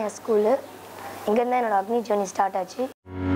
என் school இங்கேருந்து என்னோட அக்னி ஜேர்னி ஸ்டார்ட் ஆச்சு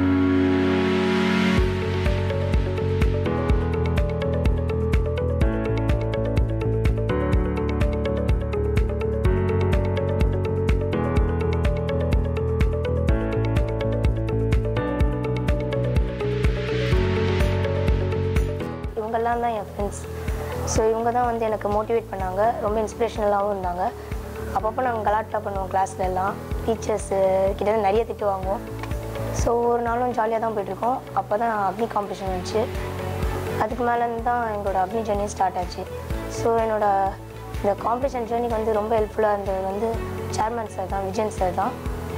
இவங்கெல்லாம் தான் என் ஃப்ரெண்ட்ஸ் ஸோ இவங்க தான் வந்து எனக்கு மோட்டிவேட் பண்ணாங்க ரொம்ப இன்ஸ்பிரேஷனலாகவும் இருந்தாங்க அப்பப்போ நாங்கள் கலாட்டா பண்ணுவோம் கிளாஸ்ல எல்லாம் டீச்சர்ஸு கிட்ட இருந்து நிறைய திட்டு வாங்குவோம் ஸோ ஒரு நாளும் ஜாலியாக தான் போயிட்டுருக்கோம் அப்போ தான் அக்னி காம்படிஷன் வந்துச்சு அதுக்கு மேலேருந்து தான் எங்களோட அக்னி ஜேர்னி ஸ்டார்ட் ஆச்சு ஸோ என்னோட இந்த காம்படிஷன் ஜேர்னிக்கு வந்து ரொம்ப ஹெல்ப்ஃபுல்லாக இருந்தது வந்து சேர்மன் சார் தான் விஜயன் சார் தான்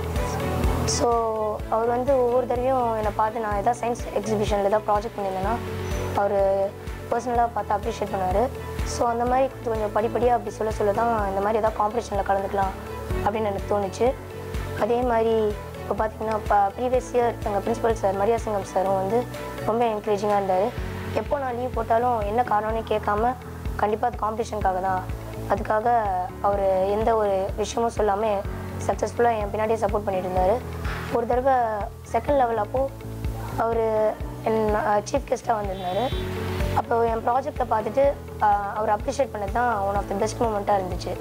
ஸோ அவர் வந்து ஒவ்வொரு தடவையும் என்னை பார்த்து நான் எதாவது சயின்ஸ் எக்ஸிபிஷனில் ஏதாவது ப்ராஜெக்ட் பண்ணியிருந்தேன்னா அவர் பர்சனலாக பார்த்து அப்ரிஷியேட் பண்ணுவார் ஸோ அந்த மாதிரி கொஞ்சம் கொஞ்சம் படிப்படியாக அப்படி சொல்ல சொல்ல தான் இந்த மாதிரி ஏதாவது காம்படிஷனில் கலந்துக்கலாம் அப்படின்னு எனக்கு தோணுச்சு அதே மாதிரி இப்போ பார்த்தீங்கன்னா இப்போ ப்ரீவியஸ் இயர் எங்கள் பிரின்சிபல் சார் மரியா சிங்கம் சாரும் வந்து ரொம்ப என்கரேஜிங்காக இருந்தார் எப்போ நான் லீவ் போட்டாலும் என்ன காரணம்னே கேட்காம கண்டிப்பாக அது காம்படிஷனுக்காக தான் அதுக்காக அவர் எந்த ஒரு விஷயமும் சொல்லாமல் சக்ஸஸ்ஃபுல்லாக என் பின்னாடியே சப்போர்ட் பண்ணிட்டு இருந்தார் ஒரு தடவை செகண்ட் லெவல் அப்போது அவர் என் சீஃப் கெஸ்ட்டாக வந்திருந்தார் அப்போ என் ப்ராஜெக்டை பார்த்துட்டு அஹ், அவர் அப்ரிஷியேட் பண்ணது தான் ஒன் ஆஃப் த பெஸ்ட் மூமெண்ட்டாக இருந்துச்சு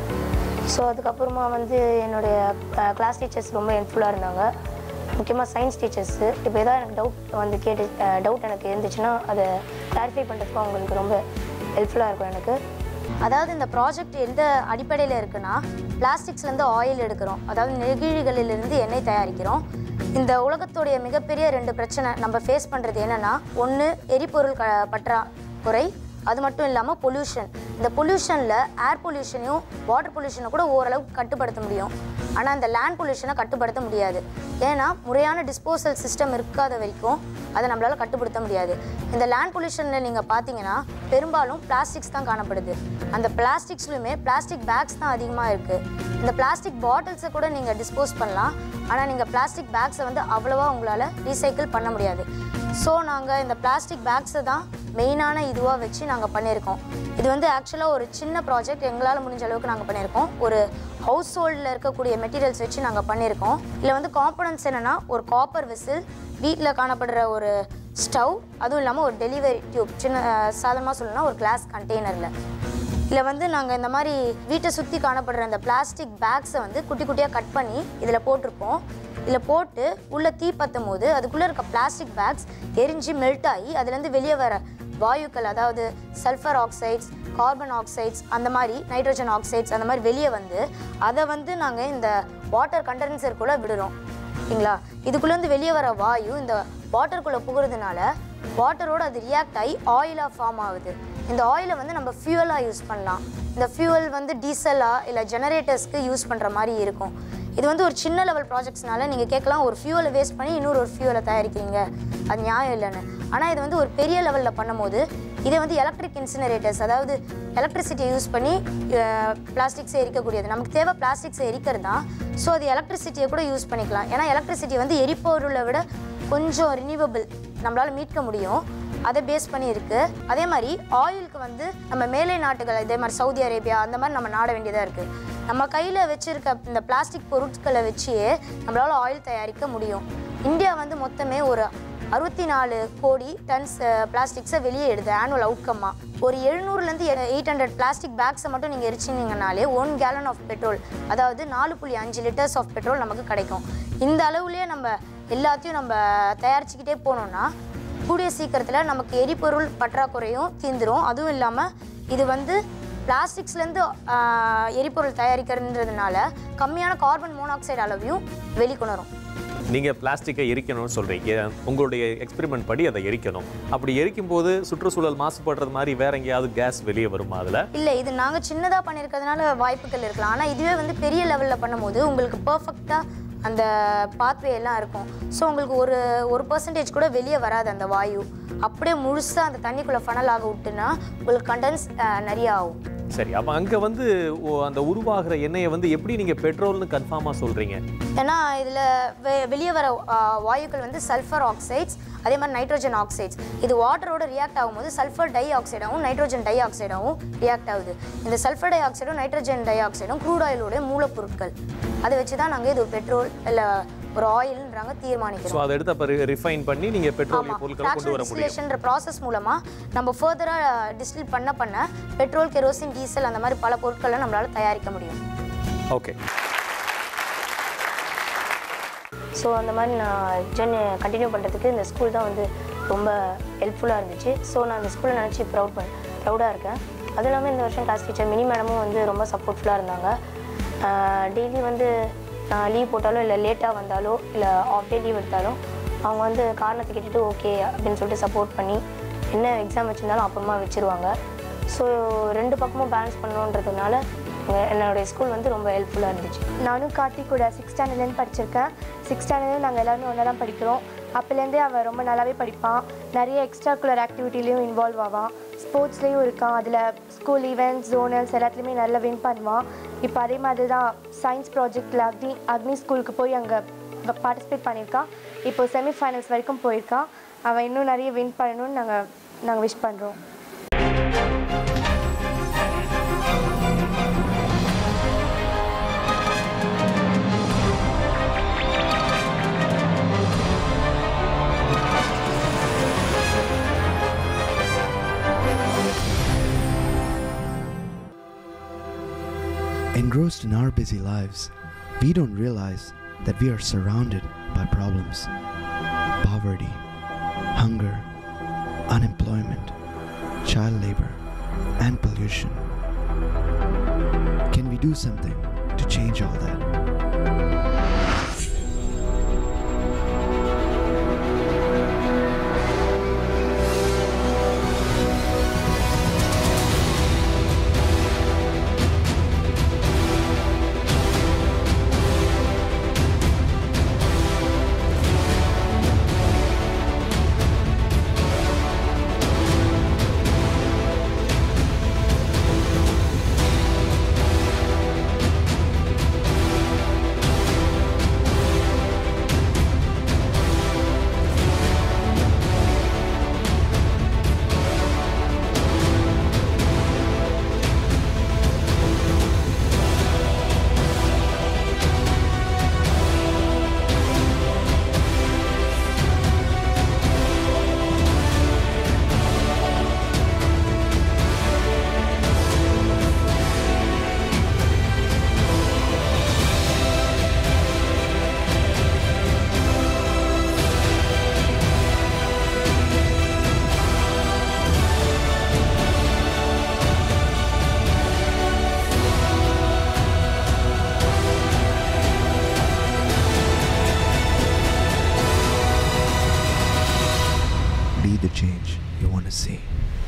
ஸோ அதுக்கப்புறமா வந்து என்னுடைய கிளாஸ் டீச்சர்ஸ் ரொம்ப ஹெல்ப்ஃபுல்லாக இருந்தாங்க முக்கியமாக சயின்ஸ் டீச்சர்ஸு இப்போ ஏதாவது எனக்கு டவுட் வந்து கேட்டு டவுட் எனக்கு இருந்துச்சுன்னா அதை கிளாரிஃபை பண்ணுறதுக்கு அவங்களுக்கு ரொம்ப ஹெல்ப்ஃபுல்லாக இருக்கும் எனக்கு அதாவது இந்த ப்ராஜெக்ட் எந்த அடிப்படையில் இருக்குன்னா பிளாஸ்டிக்ஸ்லேருந்து ஆயில் எடுக்கிறோம் அதாவது நெகிழிகளிலிருந்து எண்ணெய் தயாரிக்கிறோம் இந்த உலகத்துடைய மிகப்பெரிய ரெண்டு பிரச்சனை நம்ம ஃபேஸ் பண்ணுறது என்னென்னா ஒன்று எரிபொருள் க பற்றாக்குறை அது மட்டும் இல்லாமல் பொல்யூஷன் இந்த பொல்யூஷனில் ஏர் பொல்யூஷனையும் வாட்டர் பொல்யூஷனை கூட ஓரளவுக்கு கட்டுப்படுத்த முடியும் ஆனால் இந்த லேண்ட் பொல்யூஷனை கட்டுப்படுத்த முடியாது ஏன்னா முறையான டிஸ்போசல் சிஸ்டம் இருக்காத வரைக்கும் அதை நம்மளால் கட்டுப்படுத்த முடியாது இந்த லேண்ட் பொல்யூஷனில் நீங்கள் பார்த்தீங்கன்னா பெரும்பாலும் பிளாஸ்டிக்ஸ் தான் காணப்படுது அந்த பிளாஸ்டிக்ஸ்லையுமே பிளாஸ்டிக் பேக்ஸ் தான் அதிகமாக இருக்குது இந்த பிளாஸ்டிக் பாட்டில்ஸை கூட நீங்கள் டிஸ்போஸ் பண்ணலாம் ஆனால் நீங்கள் பிளாஸ்டிக் பேக்ஸை வந்து அவ்வளோவா உங்களால் ரீசைக்கிள் பண்ண முடியாது ஸோ நாங்கள் இந்த பிளாஸ்டிக் பேக்ஸை தான் மெயினான இதுவாக வச்சு நாங்கள் பண்ணியிருக்கோம் இது வந்து ஆக்சுவலாக ஒரு சின்ன ப்ராஜெக்ட் எங்களால் முடிஞ்ச அளவுக்கு நாங்கள் பண்ணியிருக்கோம் ஒரு ஹவுஸ் ஹோல்டில் இருக்கக்கூடிய மெட்டீரியல்ஸ் வச்சு நாங்கள் பண்ணியிருக்கோம் இதில் வந்து காம்பனன்ட்ஸ் என்னென்னா ஒரு காப்பர் விசில் வீட்டில் காணப்படுற ஒரு ஸ்டவ் அதுவும் இல்லாமல் ஒரு டெலிவரி டியூப் சின்ன சாதாரணமாக சொல்லணும்னா ஒரு கிளாஸ் கண்டெய்னரில் இதில் வந்து நாங்கள் இந்த மாதிரி வீட்டை சுற்றி காணப்படுற அந்த பிளாஸ்டிக் பேக்ஸை வந்து குட்டி குட்டியாக கட் பண்ணி இதில் போட்டிருப்போம் இதில் போட்டு உள்ளே தீ பற்றும் போது அதுக்குள்ளே இருக்க பிளாஸ்டிக் பேக்ஸ் எரிஞ்சு மெல்ட் ஆகி அதுலேருந்து வெளியே வர வாயுக்கள் அதாவது சல்ஃபர் ஆக்சைட்ஸ் கார்பன் ஆக்சைட்ஸ் அந்த மாதிரி நைட்ரஜன் ஆக்சைட்ஸ் அந்த மாதிரி வெளியே வந்து அதை வந்து நாங்கள் இந்த வாட்டர் கண்டென்சருக்குள்ளே விடுறோம் ஓகேங்களா இதுக்குள்ளேருந்து வெளியே வர வாயு இந்த வாட்டருக்குள்ளே புகுறதுனால வாட்டரோட அது ரியாக்ட் ஆகி ஆயிலாக ஃபார்ம் ஆகுது இந்த ஆயிலை வந்து நம்ம ஃபியூவலாக யூஸ் பண்ணலாம் இந்த ஃபியூவல் வந்து டீசலாக இல்லை ஜெனரேட்டர்ஸ்க்கு யூஸ் பண்ணுற மாதிரி இருக்கும் இது வந்து ஒரு சின்ன லெவல் ப்ராஜெக்ட்ஸ்னால நீங்கள் கேட்கலாம் ஒரு ஃபியூவலை வேஸ்ட் பண்ணி இன்னொரு ஒரு ஃபியூவலை தயாரிக்கிறீங்க அது நியாயம் இல்லைன்னு ஆனால் இது வந்து ஒரு பெரிய லெவலில் பண்ணும்போது இதை வந்து எலக்ட்ரிக் இன்சினரேட்டர்ஸ் அதாவது எலக்ட்ரிசிட்டியை யூஸ் பண்ணி பிளாஸ்டிக்ஸை எரிக்கக்கூடியது நமக்கு தேவை பிளாஸ்டிக்ஸை எரிக்கிறது தான் ஸோ அது எலக்ட்ரிசிட்டியை கூட யூஸ் பண்ணிக்கலாம் ஏன்னா எலக்ட்ரிசிட்டி வந்து எரிபொருளை விட கொஞ்சம் ரினியூவபிள் நம்மளால் மீட்க முடியும் அதை பேஸ் பண்ணி இருக்கு அதே மாதிரி ஆயிலுக்கு வந்து நம்ம மேலை நாட்டுகள் இதே மாதிரி சவுதி அரேபியா அந்த மாதிரி நம்ம நாட வேண்டியதாக இருக்குது நம்ம கையில் வச்சிருக்க இந்த பிளாஸ்டிக் பொருட்களை வச்சே நம்மளால் ஆயில் தயாரிக்க முடியும் இந்தியா வந்து மொத்தமே ஒரு அறுபத்தி நாலு கோடி டன்ஸ் பிளாஸ்டிக்ஸை வெளியே எடுது ஆனுவல் அவுட்கம்மாக ஒரு எழுநூறுலேருந்து எயிட் ஹண்ட்ரட் பிளாஸ்டிக் பேக்ஸை மட்டும் நீங்கள் எரிச்சிங்கனாலே ஒன் கேலன் ஆஃப் பெட்ரோல் அதாவது நாலு புள்ளி அஞ்சு லிட்டர்ஸ் ஆஃப் பெட்ரோல் நமக்கு கிடைக்கும் இந்த அளவுலேயே நம்ம எல்லாத்தையும் நம்ம தயாரிச்சுக்கிட்டே போனோம்னா கூடிய சீக்கிரத்தில் நமக்கு எரிபொருள் பற்றாக்குறையும் தீந்துரும் அதுவும் இல்லாமல் இது வந்து பிளாஸ்டிக்ஸ்லேருந்து எரிபொருள் தயாரிக்கிறதுன்றதுனால கம்மியான கார்பன் மோனாக்சைடு அளவையும் வெளிக்கொணரும் நீங்க பிளாஸ்டிக்கை எரிக்கணும்னு சொல்றீங்க உங்களுடைய எக்ஸ்பெரிமெண்ட் படி அதை எரிக்கணும் அப்படி எரிக்கும் போது சுற்றுச்சூழல் மாசுபடுறது மாதிரி வேற எங்கேயாவது கேஸ் வெளியே வருமா அதுல இல்லை இது நாங்கள் சின்னதாக பண்ணியிருக்கிறதுனால வாய்ப்புகள் இருக்கலாம் ஆனால் இதுவே வந்து பெரிய லெவலில் பண்ணும்போது உங்களுக்கு பர்ஃபெக்டாக அந்த பாத்வே எல்லாம் இருக்கும் ஸோ உங்களுக்கு ஒரு ஒரு பர்சன்டேஜ் கூட வெளியே வராது அந்த வாயு அப்படியே முழுசாக அந்த தண்ணிக்குள்ளே ஃபனல் ஆக விட்டுனா உங்களுக்கு கண்டென்ஸ் நிறைய ஆகும் சரி அப்போ அங்கே வந்து ஓ, அந்த உருவாகிற எண்ணெயை வந்து எப்படி நீங்கள் பெட்ரோல்னு கன்ஃபார்மாக சொல்கிறீங்க ஏன்னா இதில் வெ வெளியே வர ஆ, வாயுக்கள் வந்து சல்ஃபர் ஆக்சைட்ஸ் அதே மாதிரி நைட்ரோஜன் ஆக்சைட்ஸ் இது வாட்டரோட ரியாக்ட் ஆகும்போது சல்ஃபர் டை ஆக்சைடாகவும் நைட்ரோஜன் டை ஆக்சைடாகவும் ரியாக்ட் ஆகுது இந்த சல்ஃபர் டை ஆக்சைடும் நைட்ரோஜன் டை ஆக்சைடும் க்ரூட் ஆயிலோட மூலப்பொருட்கள் அதை வச்சு தான் நாங்கள் இது பெட்ரோல் இல்லை ஒரு ஆயில்ன்றாங்க தீர்மானிக்கிறோம் ஸோ அதை எடுத்து அப்போ ரிஃபைன் பண்ணி நீங்கள் பெட்ரோலிய ஆமாம் பொருட்களை கொண்டு வர முடியும் டிஸ்டிலேஷன்ற ப்ராசஸ் மூலமாக நம்ம ஃபர்தராக டிஸ்டில் பண்ண பண்ண பெட்ரோல் கெரோசின் டீசல் அந்த மாதிரி பல பொருட்களை நம்மளால் தயாரிக்க முடியும் ஓகே ஸோ அந்த மாதிரி நான் ஜெர்னி கண்டினியூ பண்ணுறதுக்கு இந்த ஸ்கூல் தான் வந்து ரொம்ப ஹெல்ப்ஃபுல்லாக இருந்துச்சு ஸோ நான் அந்த ஸ்கூலை நினச்சி ப்ரௌட் பண் ப்ரௌடாக இருக்கேன் அதுவும் இல்லாமல் இந்த வருஷம் கிளாஸ் டீச்சர் மினி மேடமும் வந்து ரொம்ப சப்போர்ட்ஃபுல்லாக இருந்தாங்க டெய்லி வந்து நான் லீவ் போட்டாலோ இல்லை லேட்டாக வந்தாலோ இல்லை ஆஃப் டே லீவ் எடுத்தாலும் அவங்க வந்து காரணத்தை கேட்டுட்டு ஓகே அப்படின்னு சொல்லிட்டு சப்போர்ட் பண்ணி என்ன எக்ஸாம் வச்சுருந்தாலும் அப்புறமா வச்சுருவாங்க ஸோ ரெண்டு பக்கமும் பேலன்ஸ் பண்ணணுன்றதுனால எங்க- என்னுடைய ஸ்கூல் வந்து ரொம்ப ஹெல்ப்ஃபுல்லாக இருந்துச்சு நானும் கார்த்திக் கூட சிக்ஸ் ஸ்டாண்டர்ட்லேருந்து படிச்சிருக்கேன் சிக்ஸ் ஸ்டாண்டர்ட்லேருந்து நாங்கள் எல்லாருமே ஒன்றா தான் படிக்கிறோம் அப்போலேருந்தே அவன் ரொம்ப நல்லாவே படிப்பான் நிறைய எக்ஸ்ட்ரா குலர் ஆக்டிவிட்டிலையும் இன்வால்வ் ஆவான் ஸ்போர்ட்ஸ்லேயும் இருக்கான் அதில் ஸ்கூல் ஈவெண்ட்ஸ் ஜோனல்ஸ் எல்லாத்துலேயுமே நல்லா வின் பண்ணுவான் இப்போ அதே மாதிரி தான் சயின்ஸ் ப்ராஜெக்டில் அக்னி அக்னி ஸ்கூலுக்கு போய் அங்கே பார்ட்டிசிபேட் பண்ணியிருக்கான் இப்போ செமிஃபைனல்ஸ் வரைக்கும் போயிருக்கான் அவன் இன்னும் நிறைய வின் பண்ணணும்னு நாங்கள் நாங்கள் விஷ் பண்ணுறோம் Engrossed in our busy lives, we don't realize that we are surrounded by problems poverty, hunger, unemployment, child labor, and pollution. Can we do something to change all that? Be the change you want to see.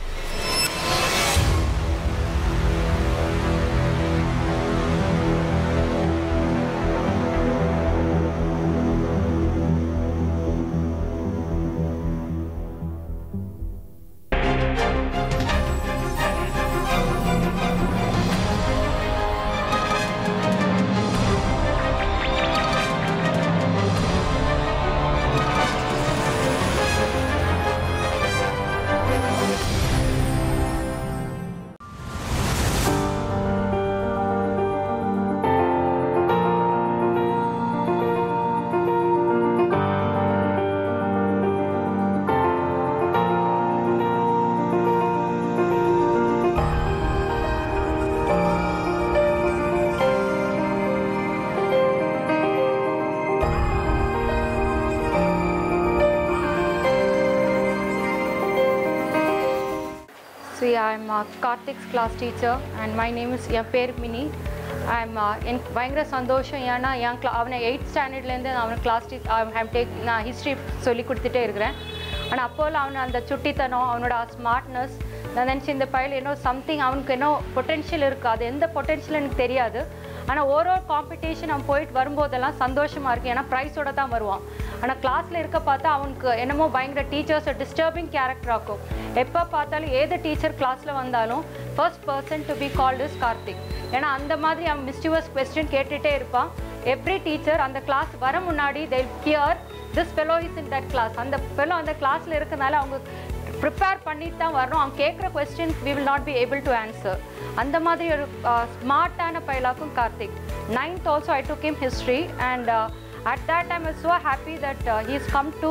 So yeah, I'm uh, Karthik's class teacher and my name is என் பேர் mini I'm எனக்கு பயங்கர சந்தோஷம் ஏன்னா என் கிளா அவனை eight ஸ்டாண்டர்ட்லேருந்து அவனை class teach I'm take நான் ஹிஸ்ட்ரி சொல்லி கொடுத்துட்டே இருக்கிறேன் ஆனால் அப்போல்லாம் அவனை அந்த சுட்டித்தனம் அவனோட ஸ்மார்ட்னஸ் நான் நினச்சி இந்த பையல் இன்னும் சம்திங் அவனுக்கு இன்னும் பொட்டென்ஷியல் இருக்குது அது எந்த பொட்டென்ஷியல் எனக்கு தெரியாது ஆனால் ஒரு ஒரு காம்படிஷன் அவன் போயிட்டு வரும்போதெல்லாம் சந்தோஷமாக இருக்குது ஏன்னா ப்ரைஸோட தான் வருவான் ஆனால் கிளாஸில் இருக்க பார்த்தா அவனுக்கு என்னமோ பயங்கர டீச்சர்ஸ் டிஸ்டர்பிங் கேரக்டர் ஆக்கும் எப்போ பார்த்தாலும் ஏது டீச்சர் கிளாஸில் வந்தாலும் first person to be called is Karthik ஏன்னா அந்த மாதிரி அவன் மிஸ்டிவஸ் கொஸ்டின் கேட்டுகிட்டே இருப்பான் எவ்ரி டீச்சர் அந்த கிளாஸ் வர முன்னாடி they hear this fellow is in that class அந்த ஃபெலோ அந்த கிளாஸில் இருக்கனால அவங்க ப்ரிப்பேர் பண்ணிட்டு தான் வரணும் அவங்க கேட்குற questions we will not be able to answer அந்த மாதிரி ஒரு ஸ்மார்ட்டான பைலாக்கும் Karthik ninth also I took him history and at that time is so happy that he's come to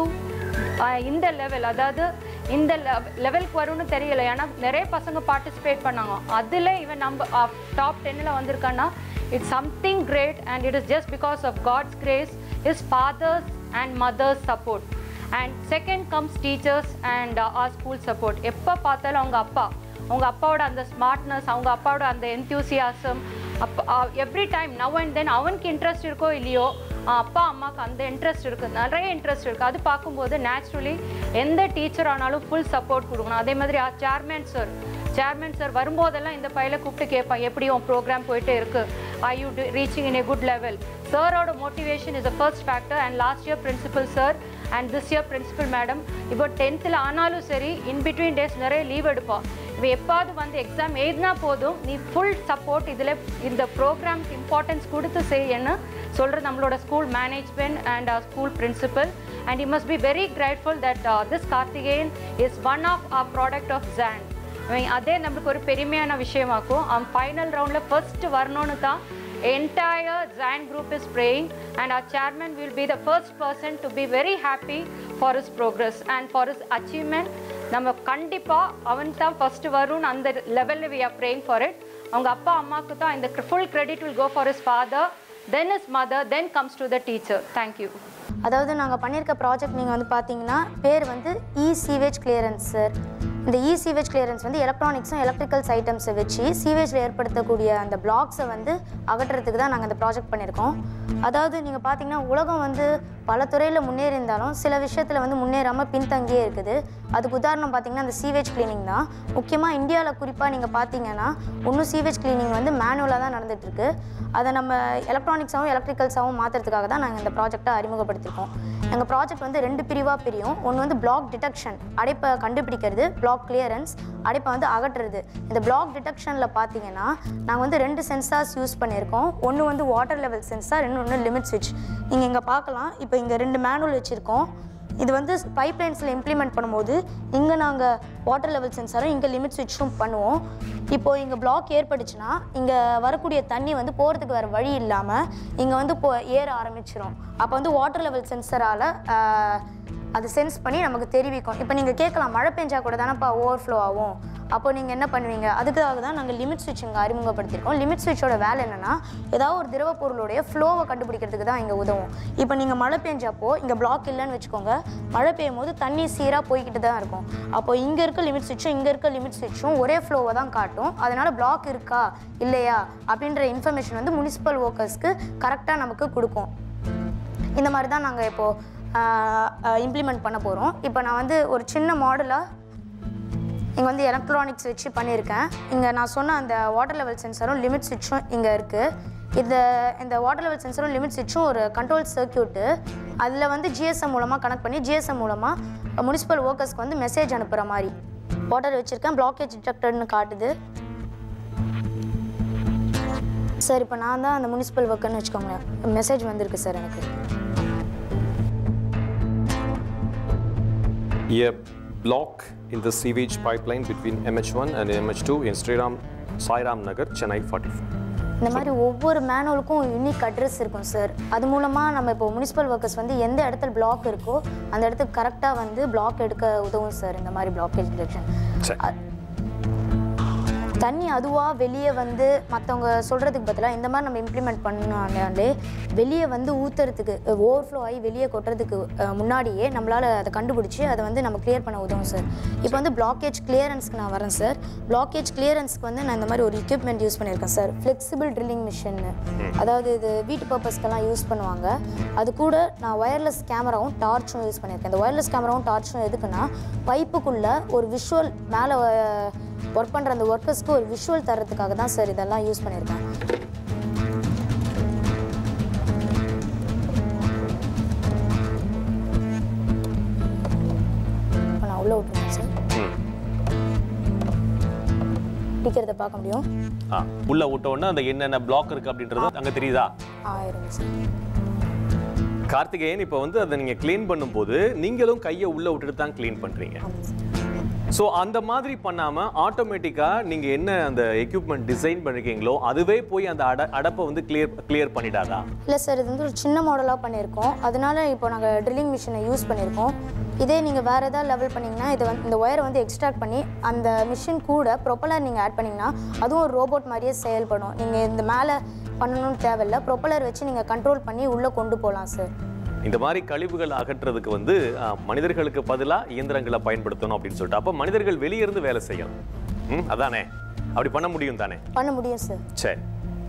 இந்த லெவல் அதாவது இந்த லெவலுக்கு வரும்னு தெரியல ஏன்னா நிறைய பசங்க பார்ட்டிசிபேட் பண்ணாங்க அதில் இவன் நம்ம டாப் டென்னில் வந்திருக்கான்னா it's something great and it is just because of God's grace is father's and mother's support and second comes teachers and our school support எப்போ பார்த்தாலும் அவங்க அப்பா அவங்க அப்பாவோட அந்த ஸ்மார்ட்னஸ் அவங்க அப்பாவோட அந்த என்த்யூசியாசம் அப்போ every time now and then அவனுக்கு இன்ட்ரெஸ்ட் இருக்கோ இல்லையோ ஆஹ் அப்பா அம்மாவுக்கு அந்த இன்ட்ரெஸ்ட் இருக்குது நிறைய இன்ட்ரெஸ்ட் இருக்குது அது பார்க்கும்போது நேச்சுரலி எந்த டீச்சர் ஆனாலும் ஃபுல் சப்போர்ட் கொடுக்கணும் அதே மாதிரி சேர்மேன் சார் சேர்மேன் சார் வரும்போதெல்லாம் இந்த பையில கூப்பிட்டு கேட்பான் எப்படி உன் ப்ரோக்ராம் போயிட்டு இருக்கு I you reaching in a good level சாரோட motivation is a first factor and last year principal sir and this year principal madam இப்போ டென்த்தில் ஆனாலும் சரி இன் பிட்வீன் டேஸ் நிறைய லீவ் எடுப்போம் இப்போ எப்பாவது வந்து எக்ஸாம் எழுதினா போதும் நீ ஃபுல் சப்போர்ட் இதில் இந்த ப்ரோக்ராம்க்கு இம்பார்ட்டன்ஸ் கொடுத்து செய்யன்னு சொல்கிற நம்மளோட school management and school principal and you must be very grateful that this Karthikeyan is one of our product of John அதே நம்மளுக்கு ஒரு பெருமையான விஷயமாக்கும் அவன் ஃபைனல் ரவுண்டில் ஃபர்ஸ்ட் வரணும்னு தான் entire Zion group is praying and our chairman will be the first person to be very happy for his progress and for his achievement நம்ம கண்டிப்பாக அவன் தான் ஃபஸ்ட்டு வரும்னு அந்த லெவலில் we are praying for it அவங்க அப்பா அம்மாவுக்கு தான் இந்த full credit will go for his father then his mother then comes to the teacher thank you அதாவது நாங்கள் பண்ணியிருக்க ப்ராஜெக்ட் நீங்கள் வந்து பார்த்தீங்கன்னா பேர் வந்து இ சீவேஜ் கிளியரன்ஸ் சார் இந்த இ சீவேஜ் கிளியரன்ஸ் வந்து எலக்ட்ரானிக்ஸும் எலக்ட்ரிக்கல்ஸ் ஐட்டம்ஸை வச்சு சீவேஜில் ஏற்படுத்தக்கூடிய அந்த பிளாக்ஸை வந்து அகற்றுறதுக்கு தான் நாங்கள் இந்த ப்ராஜெக்ட் பண்ணியிருக்கோம் அதாவது நீங்கள் பார்த்தீங்கன்னா உலகம் வந்து பல துறையில் முன்னேறி இருந்தாலும் சில விஷயத்தில் வந்து முன்னேறாமல் பின்தங்கியே இருக்குது அதுக்கு உதாரணம் பார்த்தீங்கன்னா அந்த சீவேஜ் கிளீனிங் தான் முக்கியமாக இந்தியாவில் குறிப்பாக நீங்கள் பார்த்தீங்கன்னா இன்னும் சீவேஜ் கிளீனிங் வந்து மேனுவலாக தான் நடந்துகிட்ருக்கு அதை நம்ம எலக்ட்ரானிக்ஸாகவும் எலக்ட்ரிக்கல்ஸாகவும் மாற்றுறதுக்காக தான் நாங்கள் இந்த ப்ராஜெக்டை அறிமுகப்படுத்தியிருக்கோம் எங்கள் ப்ராஜெக்ட் வந்து ரெண்டு பிரிவாக பிரியும் ஒன்று வந்து பிளாக் டிடெக்ஷன் அடைப்பை கண்டுபிடிக்கிறது பிளாக் கிளியரன்ஸ் அடைப்பை வந்து அகற்றுறது இந்த பிளாக் டிடெக்ஷனில் பார்த்தீங்கன்னா நாங்கள் வந்து ரெண்டு சென்சார்ஸ் யூஸ் பண்ணியிருக்கோம் ஒன்று வந்து வாட்டர் லெவல் சென்சார் இன்னொன்று லிமிட் ஸ்விட்ச் நீங்கள் இங்கே பார்க்கலாம் இப்போ இங்கே ரெண்டு மேனுவல் வச்சுருக்கோம் இது வந்து பைப் லைன்ஸில் இம்ப்ளிமெண்ட் பண்ணும்போது இங்கே நாங்கள் வாட்டர் லெவல் சென்சாரும் இங்கே லிமிட் ஸ்விட்சும் பண்ணுவோம் இப்போது இங்கே பிளாக் ஏற்பட்டுச்சுன்னா இங்கே வரக்கூடிய தண்ணி வந்து போகிறதுக்கு வேறு வழி இல்லாமல் இங்கே வந்து போ ஏற ஆரம்பிச்சிரும் அப்போ வந்து வாட்டர் லெவல் சென்சரால் அது சென்ஸ் பண்ணி நமக்கு தெரிவிக்கும் இப்போ நீங்கள் கேட்கலாம் மழை பெஞ்சா கூட தானேப்பா ஓவர்ஃப்ளோ ஆகும் அப்போ நீங்கள் என்ன பண்ணுவீங்க அதுக்காக தான் நாங்கள் லிமிட் ஸ்விட்ச் இங்கே அறிமுகப்படுத்தியிருக்கோம் லிமிட் ஸ்விட்சோட வேலை என்னென்னா ஏதாவது ஒரு திரவ பொருளுடைய ஃப்ளோவை கண்டுபிடிக்கிறதுக்கு தான் இங்கே உதவும் இப்போ நீங்கள் மழை பெஞ்சப்போ இங்கே பிளாக் இல்லைன்னு வச்சுக்கோங்க மழை பெய்யும் போது தண்ணி சீராக போய்கிட்டு தான் இருக்கும் அப்போ இங்கே இருக்க லிமிட் ஸ்விட்சும் இங்கே இருக்க லிமிட் ஸ்விட்சும் ஒரே ஃப்ளோவை தான் காட்டும் அதனால் பிளாக் இருக்கா இல்லையா அப்படின்ற இன்ஃபர்மேஷன் வந்து முனிசிபல் ஒர்க்கர்ஸ்க்கு கரெக்டாக நமக்கு கொடுக்கும் இந்த மாதிரி தான் நாங்கள் இப்போது இம்ப்ளிமெண்ட் பண்ண போகிறோம் இப்போ நான் வந்து ஒரு சின்ன மாடலாக இங்கே வந்து எலக்ட்ரானிக்ஸ் வச்சு பண்ணியிருக்கேன் இங்கே நான் சொன்ன அந்த வாட்டர் லெவல் சென்சரும் லிமிட் ஸ்விட்சும் இங்கே இருக்குது இந்த இந்த வாட்டர் லெவல் சென்சரும் லிமிட் ஸ்விட்சும் ஒரு கண்ட்ரோல் சர்க்கியூட்டு அதில் வந்து ஜிஎஸ்எம் மூலமாக கனெக்ட் பண்ணி ஜிஎஸ்எம் மூலமாக முனிசிபல் ஒர்க்கர்ஸ்க்கு வந்து மெசேஜ் அனுப்புகிற மாதிரி வாட்டர் வச்சுருக்கேன் பிளாக்கேஜ் டிடெக்டர்னு காட்டுது சார் இப்போ நான் தான் அந்த முனிசிபல் ஒர்க்கர்னு வச்சுக்கோங்களேன் மெசேஜ் வந்திருக்கு சார் எனக்கு A block in the sewage pipeline between MH1 and MH2 in Sriram Sairam Nagar, Chennai 44. இந்த மாதிரி ஒவ்வொரு மேனுவலுக்கும் யூனிக் அட்ரஸ் இருக்கும் சார் அது மூலமாக நம்ம இப்போ முனிசிபல் ஒர்க்கர்ஸ் வந்து எந்த இடத்துல பிளாக் இருக்கோ அந்த இடத்துக்கு கரெக்டாக வந்து பிளாக் எடுக்க உதவும் சார் இந்த மாதிரி பிளாக்கேஜ் டிடெக்ஷன் சரி தண்ணி அதுவாக வெளியே வந்து மற்றவங்க சொல்கிறதுக்கு பதிலாக இந்த மாதிரி நம்ம இம்ப்ளிமெண்ட் பண்ணாலே வெளியே வந்து ஊற்றுறதுக்கு ஓவர்ஃப்ளோ ஆகி வெளியே கொட்டுறதுக்கு அஹ், முன்னாடியே நம்மளால் அதை கண்டுபிடிச்சி அதை வந்து நம்ம கிளியர் பண்ண உதவும் சார் இப்போ வந்து பிளாக்கேஜ் கிளியரன்ஸ்க்கு நான் வரேன் சார் பிளாக்கேஜ் கிளியரன்ஸ்க்கு வந்து நான் இந்த மாதிரி ஒரு எக்யூப்மெண்ட் யூஸ் பண்ணியிருக்கேன் சார் ஃப்ளெக்சிபிள் ட்ரில்லிங் மிஷின் அதாவது இது வீட்டு பர்பஸ்க்கெல்லாம் யூஸ் பண்ணுவாங்க அது கூட நான் ஒயர்லெஸ் கேமராவும் டார்ச்சும் யூஸ் பண்ணியிருக்கேன் இந்த ஒயர்லெஸ் கேமராவும் டார்ச்சும் எதுக்குன்னா பைப்புக்குள்ளே ஒரு விஷுவல் மேலே ஒர்க் பண்ணுற அந்த ஒர்க்கர்ஸ்க்கு ஒரு விஷுவல் தரத்துக்காக தான் சார் இதெல்லாம் யூஸ் பண்ணியிருக்கேன் பிரிக்கிறத பார்க்க முடியும் ஆ உள்ள விட்ட உடனே அந்த என்னென்ன பிளாக் இருக்கு அப்படின்றது அங்க தெரியுதா ஆயிரம் சார் கார்த்திகேயன் இப்போ வந்து அதை நீங்க க்ளீன் பண்ணும்போது நீங்களும் கையை உள்ள விட்டுட்டு தான் க்ளீன் பண்றீங்க ஸோ அந்த மாதிரி பண்ணாம ஆட்டோமேட்டிக்கா நீங்க என்ன அந்த எக்யூப்மெண்ட் டிசைன் பண்ணிருக்கீங்களோ அதுவே போய் அந்த அட அடப்பை வந்து கிளியர் கிளியர் பண்ணிடாதா இல்லை சார் இது வந்து ஒரு சின்ன மாடலாக பண்ணியிருக்கோம் அதனால இப்போ நாங்கள் ட்ரில்லிங் மிஷினை யூஸ் பண்ணியிருக்கோம் இதே நீங்கள் வேறு ஏதாவது லெவல் பண்ணிங்கன்னா இதை வந்து இந்த ஒயரை வந்து எக்ஸ்ட்ராக்ட் பண்ணி அந்த மிஷின் கூட ப்ரொப்பலர் நீங்கள் ஆட் பண்ணிங்கன்னா அதுவும் ஒரு ரோபோட் மாதிரியே செயல்படும் நீங்கள் இந்த மேலே பண்ணணும்னு தேவையில்ல ப்ரொப்பலர் வச்சு நீங்கள் கண்ட்ரோல் பண்ணி உள்ளே கொண்டு போகலாம் சார் இந்த மாதிரி கழிவுகள் அகற்றுறதுக்கு வந்து ஆ, மனிதர்களுக்கு பதிலா இயந்திரங்களை பயன்படுத்தணும் அப்படின்னு சொல்லிட்டு அப்போ மனிதர்கள் வெளியே இருந்து வேலை செய்யணும் ம் அதானே அப்படி பண்ண முடியும் தானே பண்ண முடியும் சார் சரி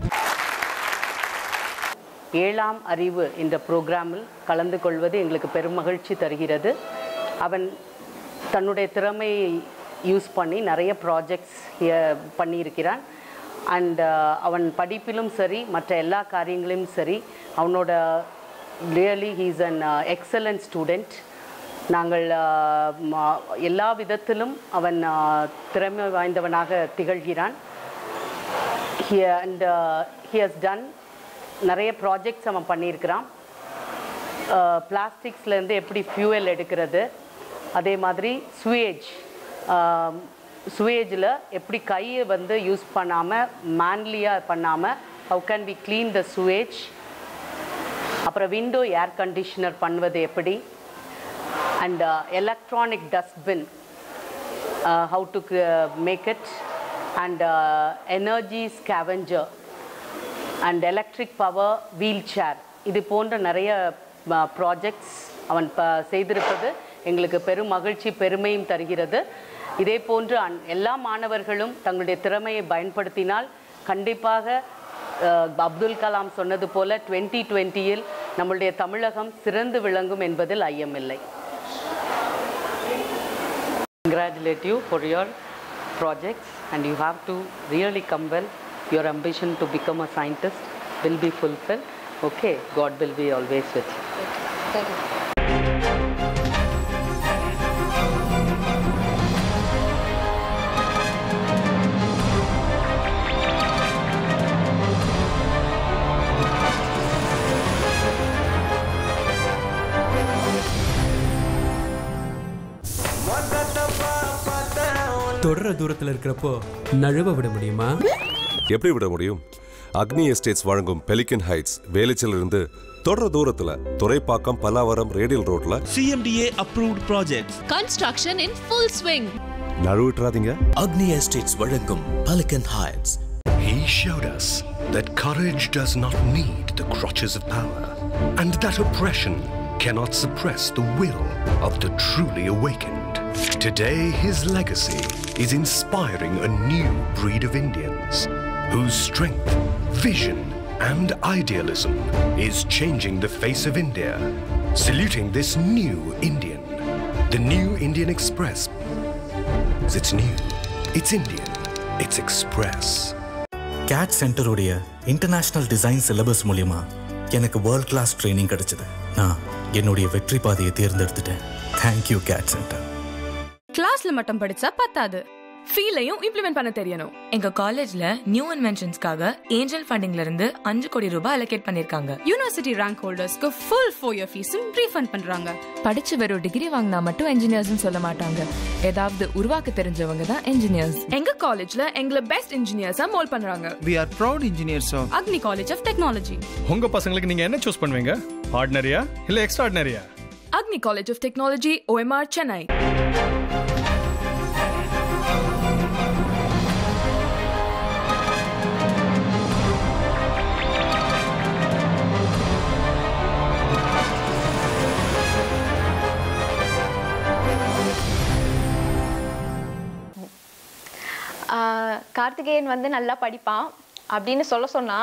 ஏழாம் அறிவு என்ற ப்ரோக்ராமில் கலந்து கொள்வது எங்களுக்கு பெரும் மகிழ்ச்சி தருகிறது அவன் தன்னுடைய திறமையை யூஸ் பண்ணி நிறைய ப்ராஜெக்ட்ஸ் பண்ணியிருக்கிறான் அண்ட் அவன் படிப்பிலும் சரி மற்ற எல்லா காரியங்களிலும் சரி அவனோட really he's an excellent student நாங்கள் uh, ம- எல்லா விதத்திலும் அவன் uh, திறமை வாய்ந்தவனாக திகழ்கிறான் he and uh, he has done நிறைய ப்ராஜெக்ட்ஸ் அவன் பண்ணியிருக்கிறான் பிளாஸ்டிக்ஸ்லேருந்து எப்படி ஃபியூவல் எடுக்கிறது அதே மாதிரி சுவேஜ் சுவேஜில் எப்படி கையை வந்து யூஸ் பண்ணாமல் மேன்லியாக பண்ணாமல் how can we clean the sewage அப்புறம் விண்டோ ஏர் கண்டிஷனர் பண்ணுவது எப்படி and electronic dustbin how to make it and energy scavenger and electric power wheelchair இது போன்ற நிறைய ப்ராஜெக்ட்ஸ் அவன் ப செய்திருப்பது எங்களுக்கு பெரும் மகிழ்ச்சி பெருமையும் தருகிறது இதே போன்று அன்- எல்லா மாணவர்களும் தங்களுடைய திறமையை பயன்படுத்தினால் கண்டிப்பாக அஹ், அப்துல் கலாம் சொன்னது போல டுவெண்ட்டி டுவெண்ட்டியில் நம்மளுடைய தமிழகம் சிறந்து விளங்கும் என்பதில் ஐயமில்லை congratulate you for your projects and you have to really come well your ambition to become a scientist will be fulfilled okay god will be always with you தொடர தூரத்துல இருக்கிறப்போ நழுவ விட முடியுமா எப்படி விட முடியும் அக்னி எஸ்டேட்ஸ் வழங்கும் பெலிகன் ஹைட்ஸ் வேலைச்சிலிருந்து தொடர தூரத்துல துறைப்பாக்கம் பல்லாவரம் ரேடியல் ரோட்ல CMDA approved projects. Construction in full swing. நழுவிட்டுறாதீங்க Agni Estates வழங்கும் Pelican Heights. He showed us that courage does not need the crutches of power, and that oppression cannot suppress the will of the truly awakened. Today, his legacy is inspiring a new breed of Indians whose strength, vision, and idealism is changing the face of India. Saluting this new Indian, the new Indian Express. It's new, it's Indian, it's Express. CADD சென்டருடைய international design syllabus மூலியமா எனக்கு world class training கிடைச்சது நான் என்னுடைய வெற்றி பாதையை தேர்ந்தெடுத்துட்டேன் thank you gate centre கிளாஸ்ல மட்டும் படிச்சா பத்தாது ஃபீலையும் இம்ப்ளிமெண்ட் பண்ண தெரியணும் எங்க காலேஜ்ல நியூ இன்வென்ஷன்ஸ்க்காக ஏஞ்சல் ஃபண்டிங்ல இருந்து அஞ்சு கோடி ரூபாய் அலோகேட் பண்ணிருக்காங்க யூனிவர்சிட்டி ரேங்க் ஹோல்டர்ஸ்க்கு ஃபுல் ஃபோர் இயர் ஃபீஸும் ரீஃபண்ட் பண்றாங்க படிச்சு வெறும் டிகிரி வாங்கினா மட்டும் இன்ஜினியர்ஸ்னு சொல்ல மாட்டாங்க ஏதாவது உருவாக்க தெரிஞ்சவங்க தான் இன்ஜினியர்ஸ் எங்க காலேஜ்ல எங்களை பெஸ்ட் இன்ஜினியர்ஸா மோல் பண்றாங்க We are proud engineers of Agni college of technology உங்க பசங்களுக்கு நீங்க என்ன சூஸ் பண்ணுவீங்க ஆர்டினரியா இல்ல எக்ஸ்ட்ராடினரியா Agni college of technology OMR Chennai ஆஹ் கார்த்திகேயன் வந்து நல்லா படிப்பான் அப்படின்னு சொல்ல சொன்னா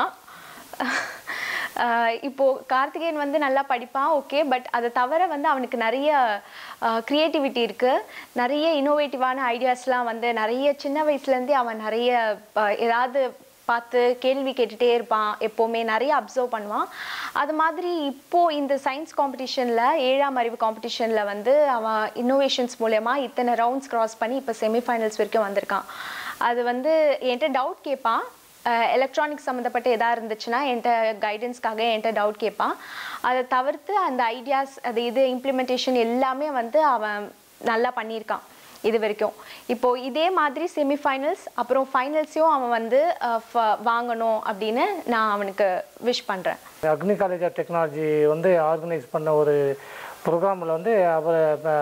ஆஹ் இப்போ கார்த்திகேயன் வந்து நல்லா படிப்பான் ஓகே பட் அதை தவிர வந்து அவனுக்கு நிறைய க்ரியேட்டிவிட்டி இருக்கு நிறைய இன்னோவேட்டிவான ஐடியாஸ்லாம் வந்து நிறைய சின்ன வயசுலேருந்தே அவன் நிறைய ஆஹ் ஏதாவது பார்த்து கேள்வி கேட்டுட்டே இருப்பான் எப்போவுமே நிறைய அப்சர்வ் பண்ணுவான் அது மாதிரி இப்போ இந்த சயின்ஸ் காம்படிஷனில் ஏழாம் அறிவு காம்படிஷனில் வந்து அவன் இன்னோவேஷன்ஸ் மூலயமா இத்தனை ரவுண்ட்ஸ் கிராஸ் பண்ணி இப்போ செமிஃபைனல்ஸ் வரைக்கும் வந்திருக்கான் அது வந்து என்கிட்ட டவுட் கேட்பான் எலக்ட்ரானிக்ஸ் சம்மந்தப்பட்ட எதாக இருந்துச்சுன்னா என்கிட்ட கைடன்ஸ்க்காக என்கிட்ட டவுட் கேட்பான் அதை தவிர்த்து அந்த ஐடியாஸ் அது இது இம்ப்ளிமெண்டேஷன் எல்லாமே வந்து அவன் நல்லா பண்ணியிருக்கான் இது வரைக்கும் இப்போ இதே மாதிரி செமிஃபைனல்ஸ் அப்புறம் ஃபைனல்ஸையும் அவன் வந்து அஹ், ஃப- வாங்கணும் அப்படின்னு நான் அவனுக்கு விஷ் பண்ணுறேன் அக்னி காலேஜ் ஆஃப் டெக்னாலஜி வந்து ஆர்கனைஸ் பண்ண ஒரு ப்ரோக்ராமில் வந்து அவர்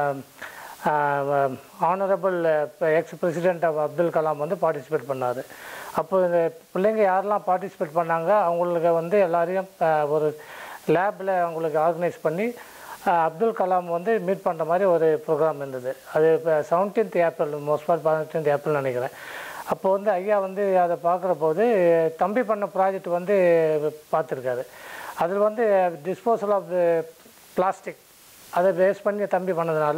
honourable ex president of Abdul Kalam வந்து பார்ட்டிசிபேட் பண்ணார் அப்போ இந்த பிள்ளைங்க யாரெல்லாம் பார்ட்டிசிபேட் பண்ணாங்க அவங்களுக்கு வந்து எல்லாரையும் அஹ், ஒரு லேபில் அவங்களுக்கு ஆர்கனைஸ் பண்ணி அஹ், அப்துல் கலாம் வந்து மீட் பண்ணுற மாதிரி ஒரு ப்ரோக்ராம் இருந்தது அது இப்போ செவன்டீன்த் ஏப்ரல் மோஸ்ட் பார்ட் பதினெட்டாம் ஏப்ரல் நினைக்கிறேன் அப்போ வந்து ஐயா வந்து அதை பார்க்குற போது தம்பி பண்ண ப்ராஜெக்ட் வந்து பார்த்துருக்காரு அதில் வந்து டிஸ்போசல் ஆஃப் பிளாஸ்டிக் அதை பேஸ் பண்ணி தம்பி பண்ணதுனால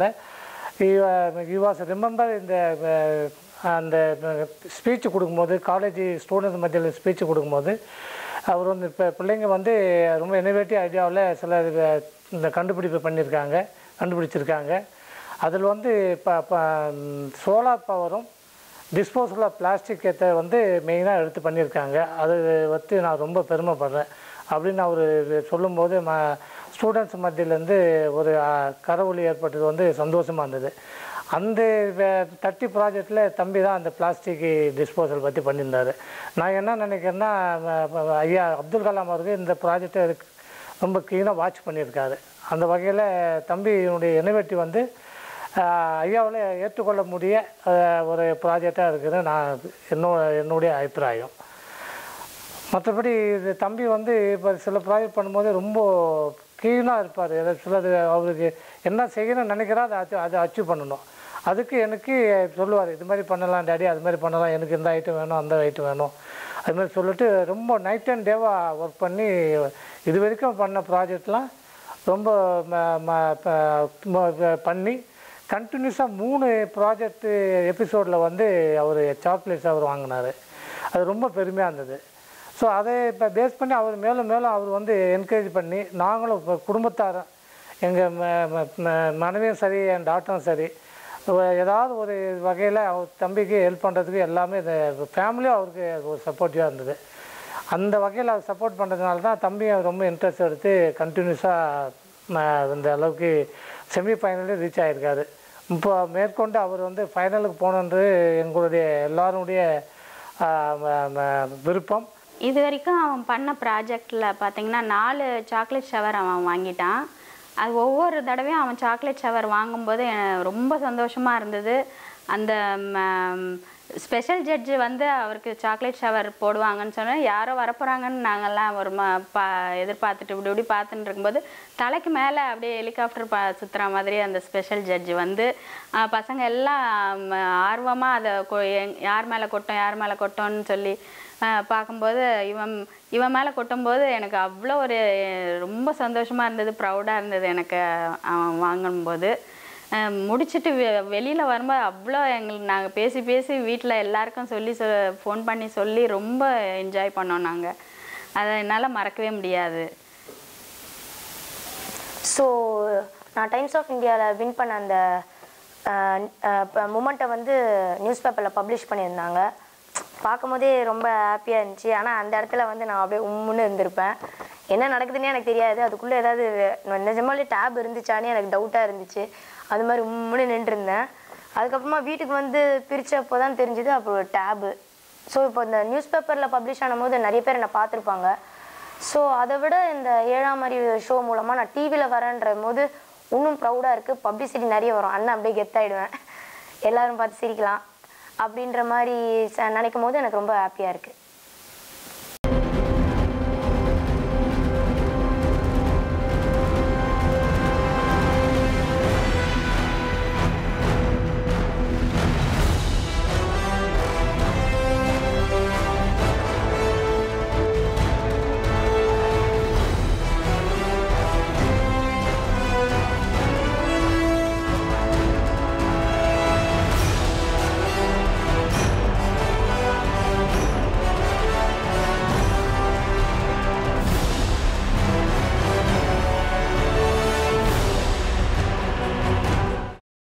யூ வாஸ் ரிமெம்பர் இந்த அஹ், அந்த ஸ்பீச் கொடுக்கும்போது காலேஜ் ஸ்டூடெண்ட்ஸ் மத்தியில் ஸ்பீச் கொடுக்கும்போது அவர் வந்து இப்போ பிள்ளைங்க வந்து ரொம்ப இனோவேட்டிவ் ஐடியாவில் சில இது- இந்த கண்டுபிடிப்பு பண்ணியிருக்காங்க கண்டுபிடிச்சிருக்காங்க அதில் வந்து இப்போ சோலார் பவரும் டிஸ்போசல் ஆஃப் பிளாஸ்டிக்கத்தை வந்து மெயினாக எடுத்து பண்ணியிருக்காங்க அது வந்து நான் ரொம்ப பெருமைப்படுறேன் அப்படின்னு அவர் சொல்லும்போது ம ஸ்டூடெண்ட்ஸ் மத்தியிலேருந்து ஒரு அஹ், கரவொலி ஏற்பட்டது வந்து சந்தோஷமாக இருந்தது அந்த தட்டி ப்ராஜெக்டில் தம்பி தான் அந்த பிளாஸ்டிக் டிஸ்போசல் பற்றி பண்ணியிருந்தார் நான் என்ன நினைக்கிறேன்னா ம- ம- ஐயா அப்துல் கலாம் அவருக்கு இந்த ப்ராஜெக்டை ரொம்ப க்ளீனாக வாட்ச் பண்ணியிருக்காரு அந்த வகையில் தம்பியினுடைய இனோவேட்டிவ் வந்து ஆஹ், ஐயாவால் ஏற்றுக்கொள்ள முடிய ஆஹ், ஒரு ப்ராஜெக்டாக இருக்குது நான் என்னோ என்னுடைய அபிப்பிராயம் மற்றபடி இது தம்பி வந்து இப்போ சில ப்ராஜெக்ட் பண்ணும்போது ரொம்ப க்ளீனாக இருப்பார் ஏதாவது சிலது அவருக்கு என்ன செய்யணும்னு நினைக்கிறா அதை அச்சு அதை அச்சீவ் பண்ணணும் அதுக்கு எனக்கு சொல்லுவார் இது மாதிரி பண்ணலாம் டேடி அது மாதிரி பண்ணலாம் எனக்கு இந்த ஐட்டம் வேணும் அந்த ஐட்டம் வேணும் அது மாதிரி சொல்லிட்டு ரொம்ப நைட் அண்ட் டேவாக ஒர்க் பண்ணி இது வரைக்கும் பண்ண ப்ராஜெக்ட்லாம் ரொம்ப ம- ம- ப- ம- பண்ணி கண்டினியூஸாக மூணு ப்ராஜெக்ட் எபிசோடில் வந்து அவர் சாக்லேட்ஸ் அவர் வாங்கினார் அது ரொம்ப பெருமையாக இருந்தது ஸோ அதை இப்போ பேஸ் பண்ணி அவர் மேலும் மேலும் அவர் வந்து என்கரேஜ் பண்ணி நாங்களும் இப்போ குடும்பத்தாரும் எங்கள் மனைவியும் சரி என் டாக்டரும் சரி ஒ- ஏதாவது ஒரு வகையில் அவர் தம்பிக்கு ஹெல்ப் பண்ணுறதுக்கு எல்லாமே இந்த ஃபேமிலியும் அவருக்கு ஒரு சப்போர்ட்டிவாக இருந்தது அந்த வகையில் அவர் சப்போர்ட் பண்ணுறதுனால தான் தம்பி ரொம்ப இன்ட்ரெஸ்ட் எடுத்து கண்டினியூஸாக இந்த அளவுக்கு செமி ஃபைனலே ரீச் ஆகிருக்காரு இப்போ மேற்கொண்டு அவர் வந்து ஃபைனலுக்கு போகணுன்றது எங்களுடைய எல்லாருடைய ஆஹ், ம- ம- விருப்பம் இது வரைக்கும் அவன் பண்ண ப்ராஜெக்டில் பார்த்தீங்கன்னா நாலு சாக்லேட் ஷவர் அவன் வாங்கிட்டான் அது ஒவ்வொரு தடவையும் அவன் சாக்லேட் ஷவர் வாங்கும்போது எனக்கு ரொம்ப சந்தோஷமாக இருந்தது அந்த ஸ்பெஷல் ஜட்ஜு வந்து அவருக்கு சாக்லேட் ஷவர் போடுவாங்கன்னு சொன்னால் யாரோ வரப்போகிறாங்கன்னு நாங்கள்லாம் ஒரு ம பா எதிர்பார்த்துட்டு இப்படி இப்படி பார்த்துட்டு இருக்கும்போது தலைக்கு மேலே அப்படியே ஹெலிகாப்டர் பா சுற்றுற மாதிரி அந்த ஸ்பெஷல் ஜட்ஜு வந்து ஆஹ், பசங்க எல்லாம் ஆர்வமாக அதை கொ- எங்- யார் மேலே கொட்டும் யார் மேலே கொட்டோன்னு சொல்லி ஆஹ், பார்க்கும்போது இவன் இவன் மேலே கொட்டும்போது எனக்கு அவ்வளோ ஒரு ரொம்ப சந்தோஷமாக இருந்தது ப்ரௌடாக இருந்தது எனக்கு அவன் வாங்கும்போது ஆஹ், முடிச்சிட்டு வெ வெளியில் வரும்போது அவ்வளோ எங்களுக்கு நாங்கள் பேசி பேசி வீட்டில் எல்லாருக்கும் சொல்லி சொ ஃபோன் பண்ணி சொல்லி ரொம்ப என்ஜாய் பண்ணோம் நாங்கள் அதை என்னால் மறக்கவே முடியாது ஸோ நான் டைம்ஸ் ஆஃப் இந்தியாவில் வின் பண்ண அந்த மூமெண்ட்டை வந்து நியூஸ் பேப்பரில் பப்ளிஷ் பண்ணியிருந்தாங்க பார்க்கும்போதே ரொம்ப ஹாப்பியாக இருந்துச்சு ஆனால் அந்த இடத்துல வந்து நான் அப்படியே உம்முன்னு இருந்திருப்பேன் என்ன நடக்குதுன்னே எனக்கு தெரியாது அதுக்குள்ளே ஏதாவது நிஜமாலே டேப் இருந்துச்சானே எனக்கு டவுட்டாக இருந்துச்சு அது மாதிரி உம்முன்னு நின்றுருந்தேன் அதுக்கப்புறமா வீட்டுக்கு வந்து பிரித்தப்போ தான் தெரிஞ்சுது அப்புறம் டேபு ஸோ இப்போ இந்த நியூஸ் பேப்பரில் பப்ளிஷ் ஆனும்போது நிறைய பேர் என்னை பார்த்துருப்பாங்க ஸோ அதை விட இந்த ஏழாம் அறிவு ஷோ மூலமாக நான் டிவியில் வரேன்ற போது இன்னும் ப்ரௌடாக இருக்குது பப்ளிசிட்டி நிறைய வரும் அண்ணன் அப்படியே கெத்தாயிடுவேன் எல்லாரும் பார்த்து சிரிக்கலாம் அப்படின்ற மாதிரி ச- நினைக்கும் போது எனக்கு ரொம்ப ஹாப்பியாக இருக்குது